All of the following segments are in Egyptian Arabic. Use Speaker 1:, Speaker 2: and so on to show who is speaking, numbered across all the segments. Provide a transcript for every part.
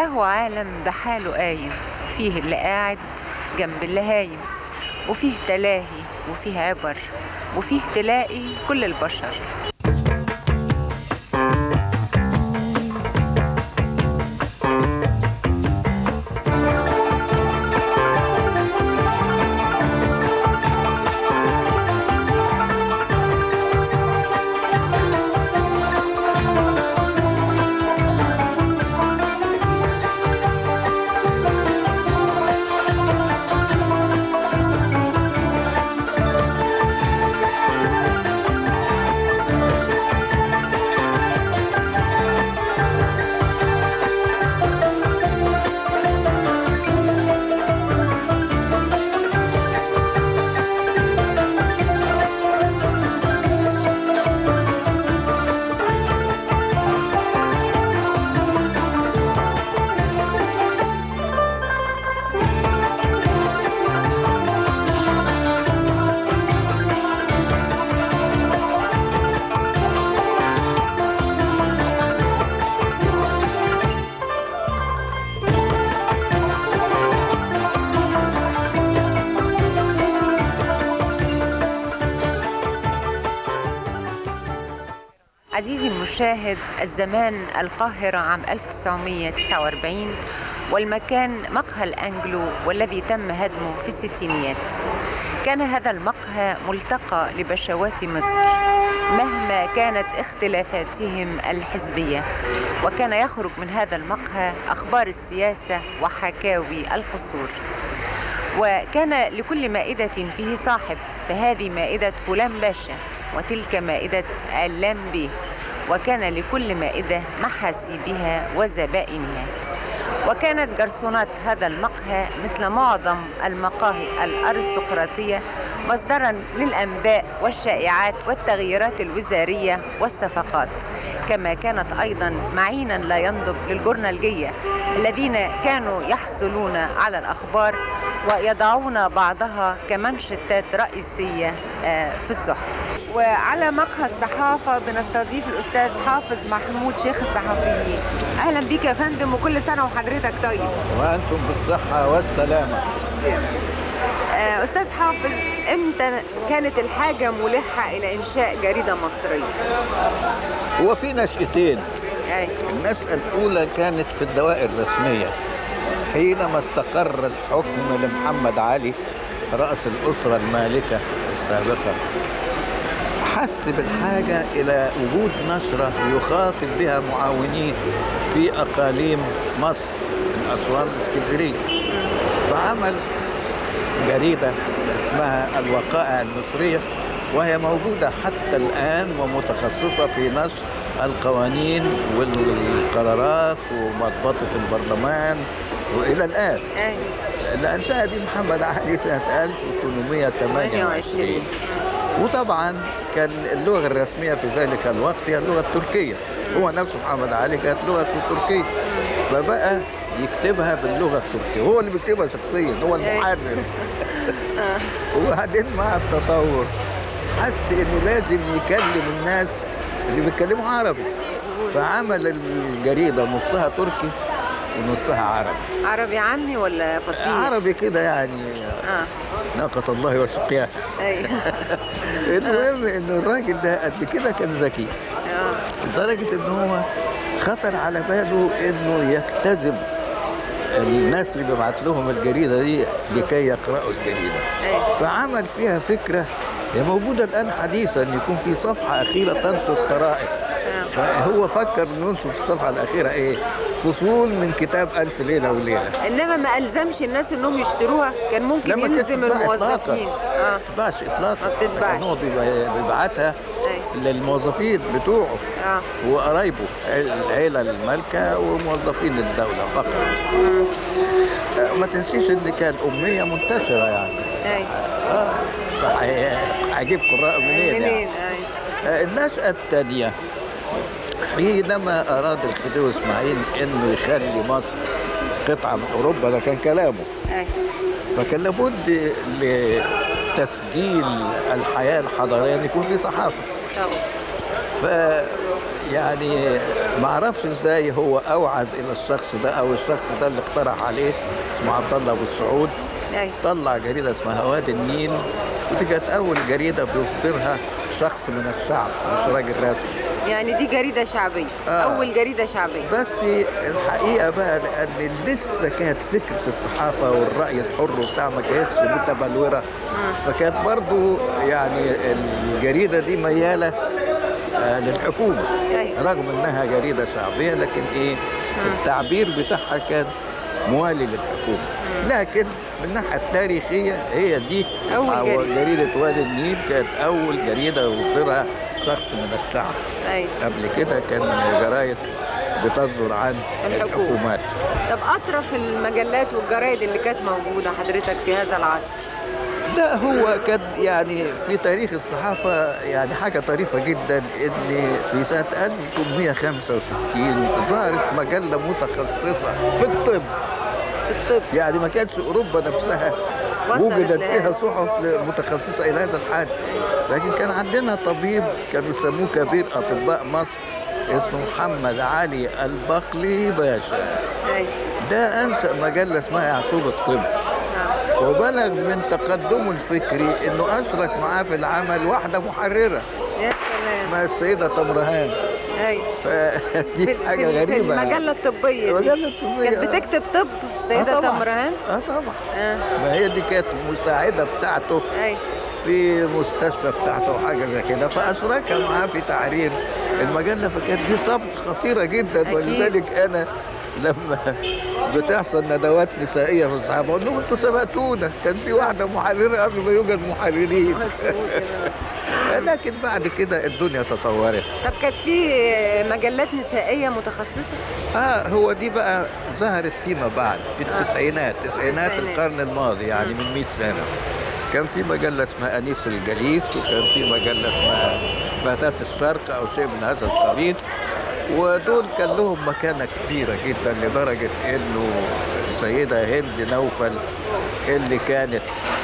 Speaker 1: أهو عالم بحاله قايم فيه اللي قاعد جنب اللي هايم وفيه تلاهي وفيه عبر وفيه تلاقي كل البشر عزيزي المشاهد الزمان القاهرة عام 1949 والمكان مقهى الأنجلو والذي تم هدمه في الستينيات كان هذا المقهى ملتقى لبشوات مصر مهما كانت اختلافاتهم الحزبية وكان يخرج من هذا المقهى أخبار السياسة وحكاوي القصور وكان لكل مائدة فيه صاحب فهذه مائدة فلان باشا وتلك مائدة علام بيه وكان لكل مائدة محاسيبها وزبائنها وكانت جرسونات هذا المقهى مثل معظم المقاهي الأرستقراطية مصدرا للأنباء والشائعات والتغييرات الوزارية والصفقات كما كانت أيضا معينا لا ينضب للجورنالجية الذين كانوا يحصلون على الأخبار ويضعون بعضها كمنشطات رئيسية في الصحف وعلى مقهى الصحافة بنستضيف الأستاذ حافظ محمود شيخ الصحفيين أهلا بك يا فندم وكل سنة وحضرتك طيب
Speaker 2: وأنتم بالصحة والسلامة
Speaker 1: أستاذ حافظ إمتى كانت الحاجة ملحة إلى إنشاء جريدة مصرية؟
Speaker 2: هو في نشأتين
Speaker 1: أي.
Speaker 2: النشأة الأولى كانت في الدوائر الرسمية حينما استقر الحكم لمحمد علي رأس الأسرة المالكة السابقة حس بالحاجة إلى وجود نشرة يخاطب بها معاونيه في أقاليم مصر من أسوان الإسكندرية فعمل جريدة اسمها الوقائع المصرية وهي موجودة حتى الآن ومتخصصة في نشر القوانين والقرارات ومضبطة البرلمان وإلى الآن
Speaker 1: أي.
Speaker 2: اللي أنشأها دي محمد علي سنة 1828 وطبعا كان اللغة الرسمية في ذلك الوقت هي اللغة التركية هو نفسه محمد علي كانت لغته التركية فبقى يكتبها باللغة التركية هو اللي بيكتبها شخصيا هو المحرر وبعدين مع التطور حس انه لازم يكلم الناس اللي بيتكلموا عربي فعمل الجريدة نصها تركي ونصها عربي
Speaker 1: عربي عامي ولا فصيح؟
Speaker 2: عربي كده يعني
Speaker 1: آه.
Speaker 2: ناقة الله وسقياها
Speaker 1: أيوه
Speaker 2: المهم انه الراجل ده قد كده كان ذكي
Speaker 1: آه.
Speaker 2: لدرجة ان هو خطر على باله انه يجتذب الناس اللي بيبعت لهم الجريدة دي لكي يقرأوا الجريدة
Speaker 1: أيوه
Speaker 2: فعمل فيها فكرة هي موجودة الآن حديثا أن يكون في صفحة أخيرة تنشر طرائف فهو فكر انه ينشر في الصفحة الأخيرة إيه؟ فصول من كتاب ألف ليلة وليلة
Speaker 1: انما ما الزمش الناس انهم يشتروها كان ممكن
Speaker 2: لما كانت
Speaker 1: يلزم
Speaker 2: بتتباع
Speaker 1: الموظفين
Speaker 2: إطلاقاً.
Speaker 1: اه
Speaker 2: باش إطلاقا
Speaker 1: ما بتتباعش.
Speaker 2: يعني هو بيبقى- بيبعتها
Speaker 1: أي.
Speaker 2: للموظفين بتوعه
Speaker 1: اه
Speaker 2: وقرايبه العيلة المالكة وموظفين الدولة فقط آه، ما تنسيش ان كان الأمية منتشرة يعني
Speaker 1: اي
Speaker 2: اه فهي- هجيب قراء منين
Speaker 1: منين
Speaker 2: يعني
Speaker 1: اي
Speaker 2: آه، النشأة الثانية حينما أراد الخديوي إسماعيل إنه يخلي مصر قطعة من أوروبا ده كان كلامه
Speaker 1: اي
Speaker 2: فكان لابد لتسجيل الحياة الحضارية أن يكون في صحافة
Speaker 1: طبعا
Speaker 2: ف يعني ما اعرفش ازاي هو اوعز الى الشخص ده او الشخص ده اللي اقترح عليه اسمه عبد الله ابو السعود
Speaker 1: أي.
Speaker 2: طلع جريده اسمها وادي النيل ودي كانت اول جريده بيصدرها شخص من الشعب مش راجل رسمي
Speaker 1: يعني دي جريدة شعبية
Speaker 2: آه.
Speaker 1: أول جريدة شعبية
Speaker 2: بس الحقيقه بقى لان لسه كانت فكره الصحافه والراي الحر وبتاع ما كانتش متبلوره فكانت برضو يعني الجريده دي مياله آه، للحكومه
Speaker 1: أيوة.
Speaker 2: رغم انها جريده شعبيه لكن ايه التعبير بتاعها كان موالي للحكومه لكن من الناحيه التاريخيه هي دي
Speaker 1: أول
Speaker 2: أو
Speaker 1: جريدة.
Speaker 2: جريده وادي النيل كانت اول جريده يصدرها شخص من الشعب
Speaker 1: أي.
Speaker 2: قبل كده كان جرايد بتصدر عن
Speaker 1: الحكومة.
Speaker 2: الحكومات
Speaker 1: طب أطرف المجلات والجرايد اللي كانت موجودة حضرتك في هذا العصر
Speaker 2: لا هو كان يعني في تاريخ الصحافة يعني حاجة طريفة جدا إن في سنة 1865 ظهرت مجلة متخصصة في الطب
Speaker 1: الطب
Speaker 2: يعني ما كانتش أوروبا نفسها
Speaker 1: وصلت
Speaker 2: وجدت
Speaker 1: لهذا.
Speaker 2: فيها صحف متخصصة إلى هذا الحد لكن كان عندنا طبيب كانوا يسموه كبير أطباء مصر اسمه محمد علي البقلي باشا
Speaker 1: أي.
Speaker 2: ده أنشأ مجلة اسمها يعقوب الطب
Speaker 1: آه.
Speaker 2: وبلغ من تقدمه الفكري انه اشرك معاه في العمل واحده محرره
Speaker 1: يا سلام
Speaker 2: اسمها السيده تمرهان
Speaker 1: أي.
Speaker 2: فدي
Speaker 1: في,
Speaker 2: حاجه
Speaker 1: في, في
Speaker 2: غريبه
Speaker 1: المجلة الطبية دي
Speaker 2: المجلة الطبية،
Speaker 1: كانت
Speaker 2: آه.
Speaker 1: بتكتب طب السيدة
Speaker 2: آه طبعاً.
Speaker 1: تمرهان
Speaker 2: اه طبعا
Speaker 1: آه.
Speaker 2: ما هي دي كانت المساعده بتاعته
Speaker 1: أي.
Speaker 2: في مستشفى بتاعته وحاجه زي كده فاشركها معاه في تعرير المجله فكانت دي صبغه خطيره جدا
Speaker 1: أكيد.
Speaker 2: ولذلك انا لما بتحصل ندوات نسائيه في الصحافه اقول لهم انتوا سبقتونا كان في واحده محرره قبل ما يوجد محررين
Speaker 1: مظبوط كده.
Speaker 2: لكن بعد كده الدنيا تطورت
Speaker 1: طب كانت في مجلات نسائية متخصصة؟
Speaker 2: اه هو دي بقى ظهرت فيما بعد في التسعينات تسعينات
Speaker 1: التسعينات.
Speaker 2: القرن الماضي يعني من 100 سنه كان في مجله اسمها انيس الجليس وكان في مجله اسمها فتاه الشرق او شيء من هذا القبيل ودول كان لهم مكانه كبيره جدا لدرجه انه السيده هند نوفل اللي كانت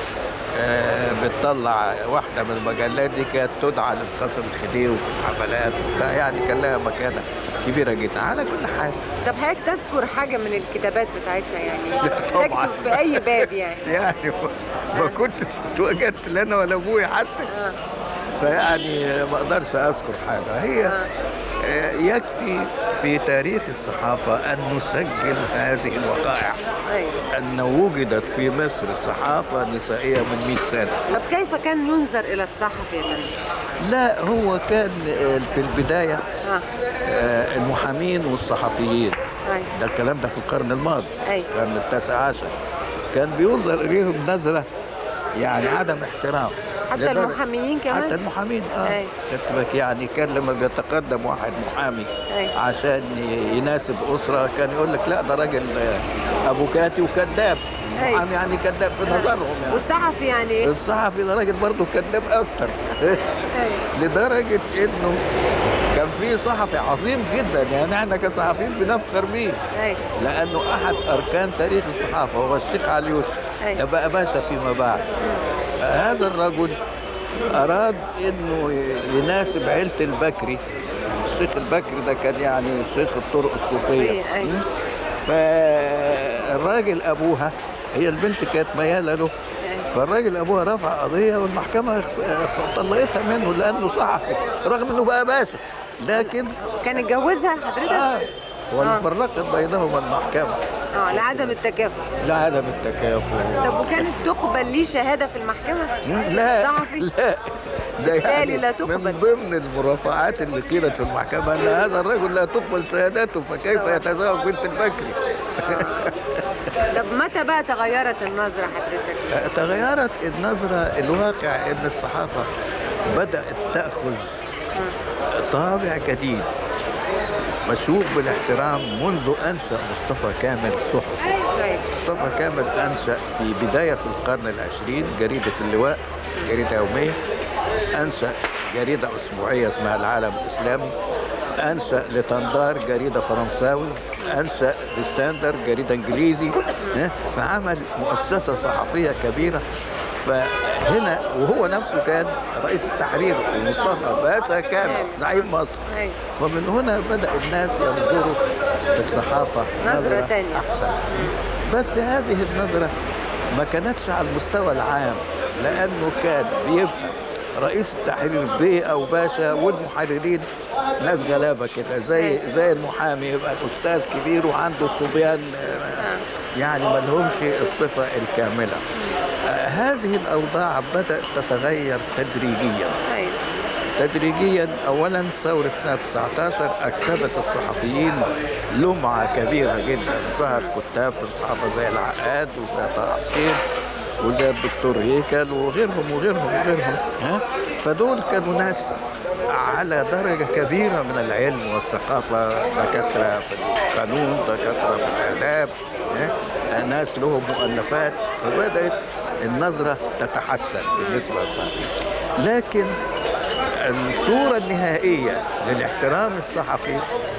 Speaker 2: آه، بتطلع واحدة من المجلات دي كانت تدعى للقصر الخديوي في الحفلات وبتاع، يعني كان لها مكانة كبيرة جدا على كل حال
Speaker 1: طب حضرتك تذكر حاجة من الكتابات بتاعتها يعني
Speaker 2: لا طبعاً.
Speaker 1: تكتب في أي باب يعني
Speaker 2: يعني ما- ما كنتش اتوجدت لا انا ولا ابويا حتى
Speaker 1: آه.
Speaker 2: فيعني ما اقدرش اذكر حاجه هي
Speaker 1: آه.
Speaker 2: آه، يكفي في تاريخ الصحافه ان نسجل هذه الوقائع
Speaker 1: أيوة.
Speaker 2: ان وجدت في مصر صحافه نسائيه من 100 سنه
Speaker 1: طب كيف كان ينظر إلى الصحفي يا فندم؟
Speaker 2: لا هو كان آه، في البدايه
Speaker 1: آه.
Speaker 2: آه، المحامين والصحفيين
Speaker 1: أيوة.
Speaker 2: ده الكلام ده في القرن الماضي
Speaker 1: أيوة.
Speaker 2: القرن التاسع عشر كان بينظر اليهم نظره يعني عدم احترام
Speaker 1: حتى
Speaker 2: لدرجة-
Speaker 1: المحاميين كمان؟
Speaker 2: حتى المحامين اه
Speaker 1: أيوة.
Speaker 2: خدت بالك يعني كان لما بيتقدم واحد محامي
Speaker 1: أيوة.
Speaker 2: عشان ي- يناسب اسره كان يقول لك لا ده راجل آه، افوكاتي وكذاب
Speaker 1: أيوة.
Speaker 2: المحامي يعني كذاب في نظرهم يعني
Speaker 1: والصحفي يعني إيه؟
Speaker 2: الصحفي ده راجل برضه كذاب اكتر
Speaker 1: أيوة.
Speaker 2: لدرجه انه كان في صحفي عظيم جدا يعني احنا كصحفيين بنفخر بيه
Speaker 1: أيوة.
Speaker 2: لانه احد اركان تاريخ الصحافه هو الشيخ علي يوسف
Speaker 1: أيوة.
Speaker 2: ده بقى باشا فيما بعد هذا الرجل اراد انه ي- يناسب عيله البكري الشيخ البكري ده كان يعني شيخ الطرق الصوفيه
Speaker 1: صوفية، أيوة.
Speaker 2: م? فالراجل ابوها هي البنت كانت مياله له
Speaker 1: أيوة.
Speaker 2: فالراجل ابوها رفع قضيه والمحكمه خ- طلقتها منه لانه صحفي رغم انه بقى باشا لكن
Speaker 1: كان اتجوزها حضرتك؟
Speaker 2: اه وفرقت بينهما المحكمة
Speaker 1: اه لعدم التكافؤ
Speaker 2: لعدم التكافؤ
Speaker 1: طب وكانت تقبل ليه شهادة في المحكمة؟
Speaker 2: لا
Speaker 1: الصحفي؟
Speaker 2: لا ده
Speaker 1: بالتالي
Speaker 2: يعني
Speaker 1: لا تقبل.
Speaker 2: من ضمن المرافعات اللي قيلت في المحكمة أن هذا الرجل لا تقبل شهادته فكيف يتزوج بنت البكري
Speaker 1: طب متى بقى تغيرت النظرة حضرتك؟
Speaker 2: تغيرت النظرة الواقع أن الصحافة بدأت تأخذ طابع جديد مشوق بالاحترام منذ أنشأ مصطفى كامل صحفي
Speaker 1: طيب
Speaker 2: مصطفى كامل أنشأ في بداية القرن العشرين جريدة اللواء جريدة يومية أنشأ جريدة أسبوعية اسمها العالم الإسلامي أنشأ لتندار جريدة فرنساوي أنشأ لستاندر جريدة إنجليزي ها؟ فعمل مؤسسة صحفية كبيرة فهنا وهو نفسه كان رئيس التحرير ومصطفى باشا كان زعيم مصر
Speaker 3: أيوة.
Speaker 2: ومن هنا بدأ الناس ينظروا للصحافة
Speaker 3: نظرة تانية.
Speaker 2: أحسن بس هذه النظرة ما كانتش على المستوى العام لأنه كان بيبقى رئيس التحرير بيه أو باشا والمحررين ناس غلابة كده زي زي المحامي يبقى الأستاذ كبير وعنده صبيان آه، يعني ما لهمش الصفة الكاملة آه، هذه الأوضاع بدأت تتغير تدريجيا
Speaker 3: أيوة.
Speaker 2: تدريجيا اولا ثوره سنه 19 اكسبت الصحفيين لمعه كبيره جدا ظهر كتاب في الصحافه زي العقاد وزي طه حسين وزي الدكتور هيكل وغيرهم وغيرهم وغيرهم ها فدول كانوا ناس على درجه كبيره من العلم والثقافه دكاتره في القانون دكاتره في الاداب ها؟ ناس لهم مؤلفات فبدات النظره تتحسن بالنسبه للصحفيين لكن الصورة النهائية للاحترام الصحفي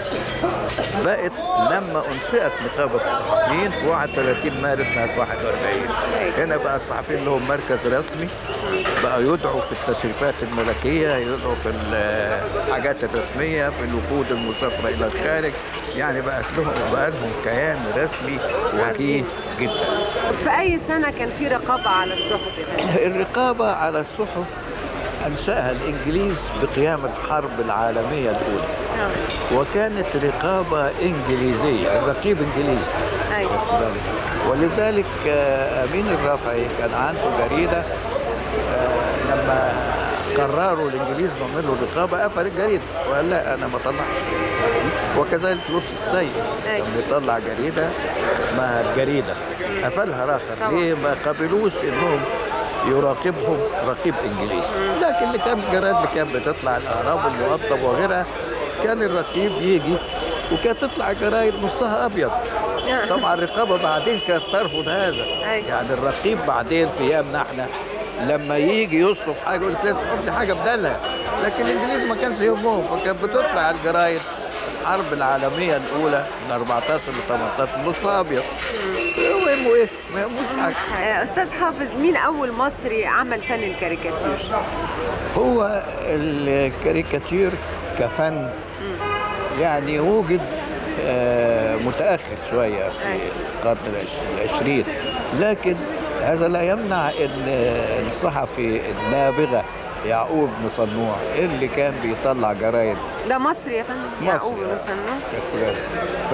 Speaker 2: بقت لما أنشئت نقابة الصحفيين في 31 مارس سنة 41 هنا بقى الصحفيين لهم مركز رسمي بقى يدعوا في التشريفات الملكية يدعوا في الحاجات الرسمية في الوفود المسافرة إلى الخارج يعني بقت لهم بقى لهم كيان رسمي وجيه جدا
Speaker 3: في أي سنة كان في رقابة على الصحف يا فندم؟
Speaker 2: الرقابة على الصحف أنشأها الإنجليز بقيام الحرب العالمية الأولى
Speaker 3: آه.
Speaker 2: وكانت رقابة إنجليزية الرقيب إنجليزي
Speaker 3: أيوة.
Speaker 2: واخد بالك؟ ولذلك آه، أمين الرافعي كان عنده جريدة آه، لما قرروا الإنجليز يعملوا الرقابة قفل الجريدة وقال لا أنا ما طلعش وكذلك لطفي السيد
Speaker 3: أيوة.
Speaker 2: كان بيطلع جريدة اسمها الجريدة قفلها راخر
Speaker 3: طبعا.
Speaker 2: ليه ما قبلوش إنهم يراقبهم رقيب انجليزي لكن اللي كان الجرائد اللي كانت بتطلع الاهرام والمؤطب وغيرها كان الرقيب يجي وكانت تطلع جرايد نصها ابيض طبعا الرقابه بعدين كانت ترفض هذا
Speaker 3: أيوة.
Speaker 2: يعني الرقيب بعدين في ايامنا احنا لما يجي يصرف حاجه يقول لك لازم تحط حاجه بدلها لكن الانجليز ما كانش يهمهم فكانت بتطلع الجرايد الحرب العالميه الاولى من 14 ل 18 نصها ابيض يهمه ايه؟ ما يهموش حاجه
Speaker 3: آه، أستاذ حافظ مين أول مصري عمل فن الكاريكاتير؟
Speaker 2: هو الكاريكاتير كفن يعني وجد آه، متأخر شوية في
Speaker 3: أي.
Speaker 2: القرن العش- العشرين لكن هذا لا يمنع ان الصحفي النابغة يعقوب بن صنوع اللي كان بيطلع جرايد
Speaker 3: ده مصري يا فندم؟
Speaker 2: مصري.
Speaker 3: يعقوب بن صنوع؟
Speaker 2: ف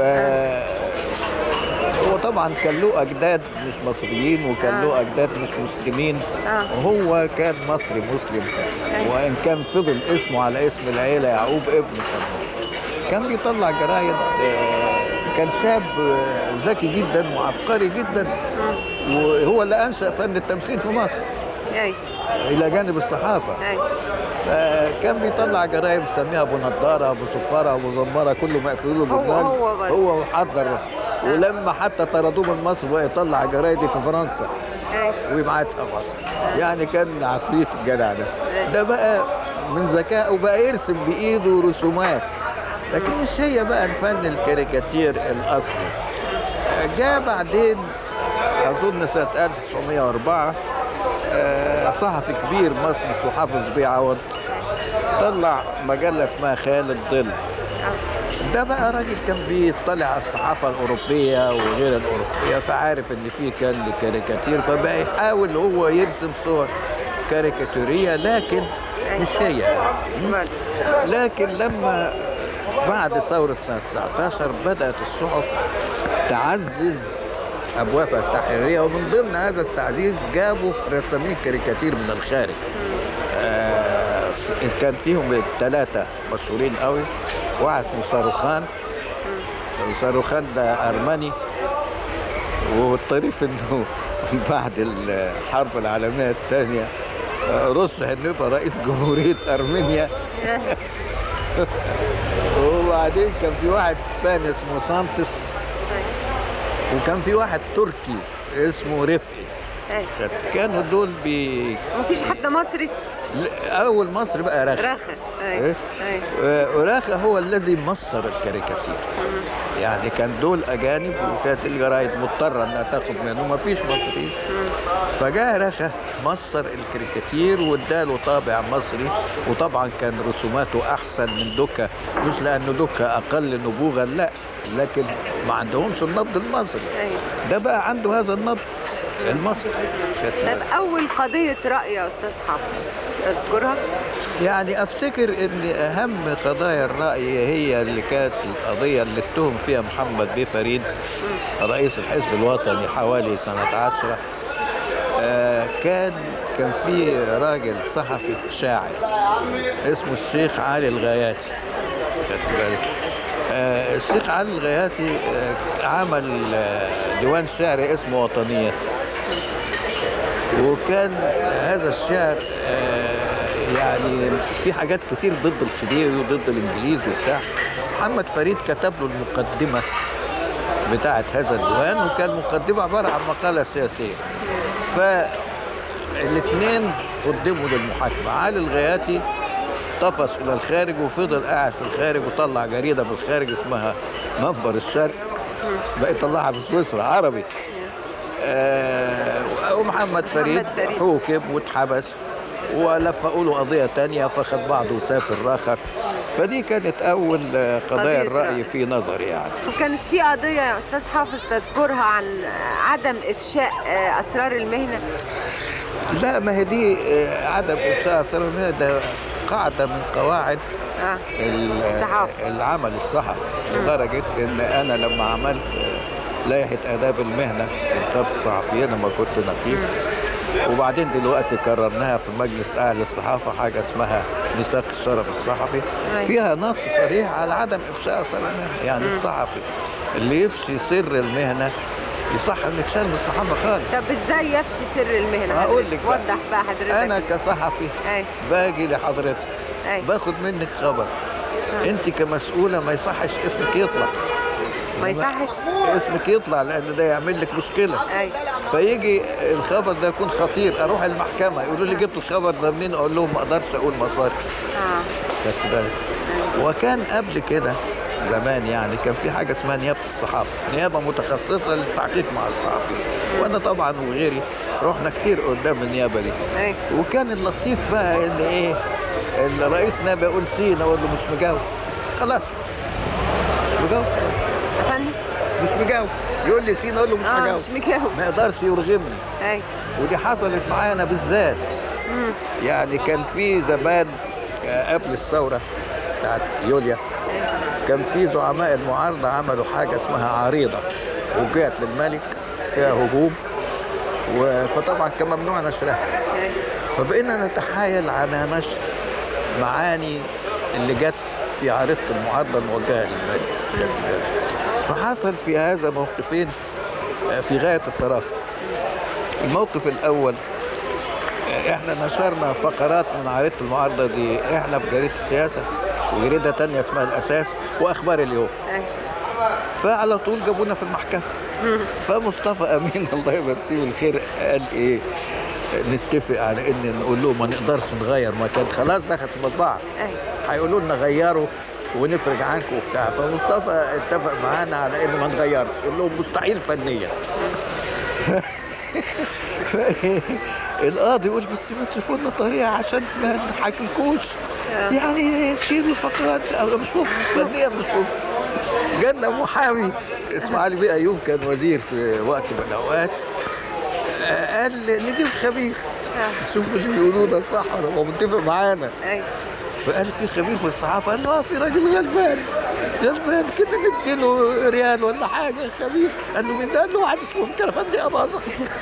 Speaker 2: هو طبعا كان له اجداد مش مصريين وكان
Speaker 3: آه.
Speaker 2: له اجداد مش مسلمين
Speaker 3: آه.
Speaker 2: وهو كان مصري مسلم
Speaker 3: أيوة.
Speaker 2: وان كان فضل اسمه على اسم العيله يعقوب ابن صنوع كان بيطلع جرايد آه، كان شاب آه، ذكي جدا وعبقري جدا وهو اللي انشا فن التمثيل في مصر
Speaker 3: أيوة.
Speaker 2: الى جانب الصحافه
Speaker 3: أيوة.
Speaker 2: فكان بيطلع جرايد بيسميها ابو نضاره ابو صفاره ابو زماره كله مقفول له
Speaker 3: هو-
Speaker 2: جورنال.
Speaker 3: هو برضه.
Speaker 2: هو حضر ولما حتى طردوه من مصر بقى يطلع جرايدي في فرنسا
Speaker 3: أيوة.
Speaker 2: ويبعتها مصر يعني كان عفريت الجدع ده ده بقى من ذكائه بقى يرسم بايده رسومات لكن مش هي بقى الفن الكاريكاتير الاصلي جاء بعدين اظن سنه 1904 آه، صحفي كبير مصري اسمه حافظ بيه عوض طلع مجله اسمها خالد ظل ده بقى راجل كان بيطلع على الصحافة الأوروبية وغير الأوروبية فعارف إن في كان كاريكاتير فبقى يحاول هو يرسم صور كاريكاتورية لكن مش هي يعني.
Speaker 3: برضه.
Speaker 2: لكن لما بعد ثورة سنة 19 بدأت الصحف تعزز أبوابها التحريرية ومن ضمن هذا التعزيز جابوا رسامين كاريكاتير من الخارج آه، كان فيهم الثلاثة مشهورين قوي واحد اسمه صاروخان صاروخان ده أرمني والطريف انه بعد الحرب العالمية الثانية رشح انه يبقى رئيس جمهورية ارمينيا وبعدين كان في واحد اسباني اسمه سانتس وكان في واحد تركي اسمه رفقي
Speaker 3: أيوة.
Speaker 2: كانوا دول بي
Speaker 3: مفيش حد مصري؟
Speaker 2: ل- اول مصر بقى رخا
Speaker 3: رخا
Speaker 2: إيه؟
Speaker 3: اي اي
Speaker 2: آه، ورخا هو الذي مصر الكاريكاتير يعني كان دول اجانب وكانت الجرايد مضطره انها تاخد منه ما فيش مصريين فجاء رخا مصر الكاريكاتير واداله طابع مصري وطبعا كان رسوماته احسن من دوكا مش لانه دوكا اقل نبوغا لا لكن ما عندهمش النبض المصري
Speaker 3: اي
Speaker 2: ده بقى عنده هذا النبض المصري
Speaker 3: طيب اول قضيه راي يا استاذ حافظ تذكرها
Speaker 2: يعني افتكر ان اهم قضايا الراي هي اللي كانت القضيه اللي اتهم فيها محمد بيه فريد رئيس الحزب الوطني حوالي سنه عشرة آه كان كان في راجل صحفي شاعر اسمه الشيخ علي الغياتي خدت بالك آه الشيخ علي الغياتي آه عمل آه ديوان شعري اسمه وطنيات وكان هذا الشعر آه، يعني في حاجات كتير ضد الخديوي وضد الانجليز وبتاع محمد فريد كتب له المقدمه بتاعه هذا الديوان وكان مقدمه عباره عن مقاله سياسيه فالاثنين قدموا للمحاكمه علي الغياتي طفش الى الخارج وفضل قاعد في الخارج وطلع جريده في الخارج اسمها منبر الشرق بقى يطلعها في سويسرا عربي آه ومحمد فريد
Speaker 3: فريد.
Speaker 2: حوكم واتحبس ولفقوا له قضيه تانية فخد بعضه وسافر رخر فدي كانت اول آه، قضايا
Speaker 3: قضية رأي.
Speaker 2: الراي في نظري يعني
Speaker 3: وكانت في قضيه يا استاذ حافظ تذكرها عن عدم افشاء آه، اسرار المهنه
Speaker 2: لا ما هي دي آه، عدم افشاء اسرار المهنة ده قاعده من قواعد
Speaker 3: اه
Speaker 2: ال-
Speaker 3: الصحافة.
Speaker 2: العمل الصحفي لدرجه ان انا لما عملت آه، لائحه اداب المهنه في نقابه الصحفيين لما كنت نقيب وبعدين دلوقتي قررناها في مجلس اعلى الصحافه حاجه اسمها ميثاق الشرف الصحفي
Speaker 3: أيوة.
Speaker 2: فيها نص صريح على عدم افشاء اسرار المهنه يعني الصحفي اللي يفشي سر المهنه يصح انه يتشال من الصحافه خالص
Speaker 3: طب ازاي يفشي سر المهنه
Speaker 2: هقول
Speaker 3: حضرتك؟
Speaker 2: لك بقى.
Speaker 3: وضح بقى حضرتك
Speaker 2: انا كصحفي
Speaker 3: اي
Speaker 2: باجي لحضرتك
Speaker 3: اي
Speaker 2: باخد منك خبر انت كمسؤوله ما يصحش اسمك يطلع
Speaker 3: ما يصحش
Speaker 2: اسمك يطلع لان ده يعمل لك مشكله
Speaker 3: اي
Speaker 2: فيجي الخبر ده يكون خطير اروح المحكمه يقولوا لي جبت الخبر ده منين اقول لهم ما اقدرش اقول مصادر
Speaker 3: اه
Speaker 2: خدت بالك وكان قبل كده زمان يعني كان في حاجه اسمها نيابه الصحافه نيابه متخصصه للتحقيق مع الصحفيين وانا طبعا وغيري رحنا كتير قدام النيابه دي
Speaker 3: اي
Speaker 2: وكان اللطيف بقى ان ايه الرئيس نائب يقول سين اقول له مش مجاوب خلاص مش مجاوب
Speaker 3: يا فندم
Speaker 2: مش مجاوب يقول لي سين اقول له مش
Speaker 3: اه
Speaker 2: مجاوب
Speaker 3: مش مجاوب
Speaker 2: ما يقدرش يرغمني
Speaker 3: اي
Speaker 2: ودي حصلت معايا انا بالذات يعني كان في زمان آه، قبل الثوره بتاعت يوليا كان في زعماء المعارضه عملوا حاجه اسمها عريضه وجهت للملك فيها هجوم و- فطبعا كان ممنوع نشرها
Speaker 3: اي
Speaker 2: فبقينا نتحايل على نشر معاني اللي جت في عريضة المعارضة الموجهة للملك فحصل في هذا موقفين آه، في غاية الطرافة الموقف الأول آه، احنا نشرنا فقرات من عريضة المعارضة دي احنا في جريدة السياسة وجريدة تانية اسمها الأساس وأخبار اليوم
Speaker 3: اي
Speaker 2: فعلى طول جابونا في المحكمة فمصطفى أمين الله يمسيه بالخير قال إيه نتفق على ان نقول لهم ما نقدرش نغير مكان خلاص دخلت المطبعه
Speaker 3: اي
Speaker 2: هيقولوا لنا غيروا ونفرج عنكم وبتاع فمصطفى اتفق معانا على انه ما نغيرش قول لهم مستحيل فنيا القاضي يقول بس ما تشوفوا لنا طريقه عشان ما نحاكمكوش يعني شيلوا فقرات أو مش ممكن فنيا مش ممكن جالنا محامي اسمه علي بيه ايوب كان وزير في وقت من الاوقات آه، قال نجيب خبير شوف اللي بيقولوه ده صح ولا هو متفق معانا
Speaker 3: اي
Speaker 2: فقال في خبير في الصحافه قال له اه في راجل غلبان غلبان كده نديله ريال ولا حاجه خبير قال له مين ده؟ قال له واحد اسمه فكره فندي اباظه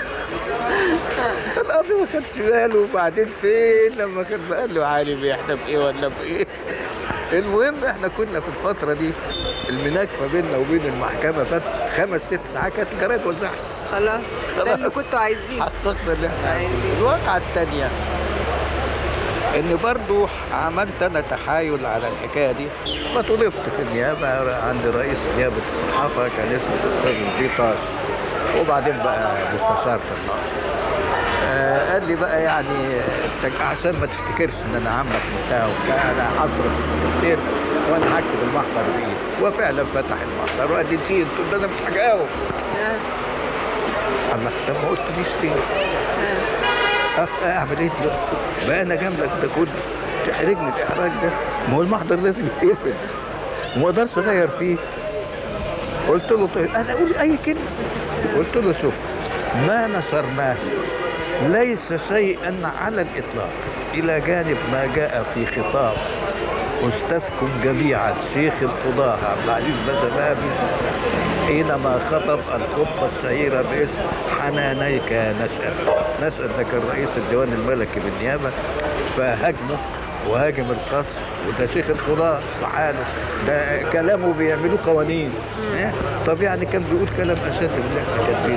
Speaker 2: القاضي ما خدش باله وبعدين فين لما كان قال له علي بيه احنا في ايه ولا في ايه المهم احنا كنا في الفتره دي المناكفه بيننا وبين المحكمه فات خمس ست ساعات كانت الجرايد وزعت
Speaker 3: خلاص ده اللي كنتوا عايزينه
Speaker 2: حققنا اللي احنا
Speaker 3: عايزين.
Speaker 2: عايزينه الواقعة التانية ان برضو عملت انا تحايل على الحكاية دي فطلبت في النيابة عند رئيس نيابة الصحافة كان اسمه الاستاذ بيطاش وبعدين بقى مستشار في النقض آه قال لي بقى يعني انت عشان ما تفتكرش ان انا عمك بتاع وبتاع انا هصرف السكرتير وانا هكتب المحضر بايدي وفعلا فتح المحضر وقال لي نسيت قلت له ده انا مش هجاوب
Speaker 3: آه.
Speaker 2: الله طب ما قلتليش ليه؟ أف- اعمل ايه دلوقتي؟ بقى انا جنبك ده كله تحرجني الاحراج ده ما هو المحضر لازم يتقفل وما اقدرش اغير فيه قلت له طيب انا اقول اي كلمه قلت له شوف ما نشرناه ليس شيئا على الاطلاق الى جانب ما جاء في خطاب استاذكم جميعا شيخ القضاه عبد العزيز بزلابي حينما خطب الخطبه الشهيره باسم حنانيك يا نشأل نشأل ده كان رئيس الديوان الملكي بالنيابه فهاجمه وهاجم القصر وده شيخ القضاء وحاله ده كلامه بيعملوه قوانين إيه؟ طب يعني كان بيقول كلام اشد من اللي احنا كاتبينه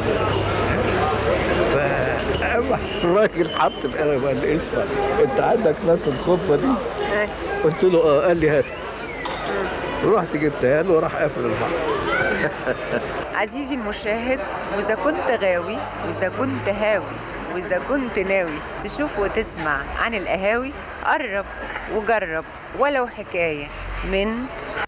Speaker 2: فأما الراجل حط القلم قال لي اسمع انت عندك ناس الخطبه دي
Speaker 3: آه.
Speaker 2: قلت له اه قال لي هات رحت جبتها له وراح قافل البحر
Speaker 1: عزيزي المشاهد وإذا كنت غاوي وإذا كنت هاوي وإذا كنت ناوي تشوف وتسمع عن القهاوي قرب وجرب ولو حكاية من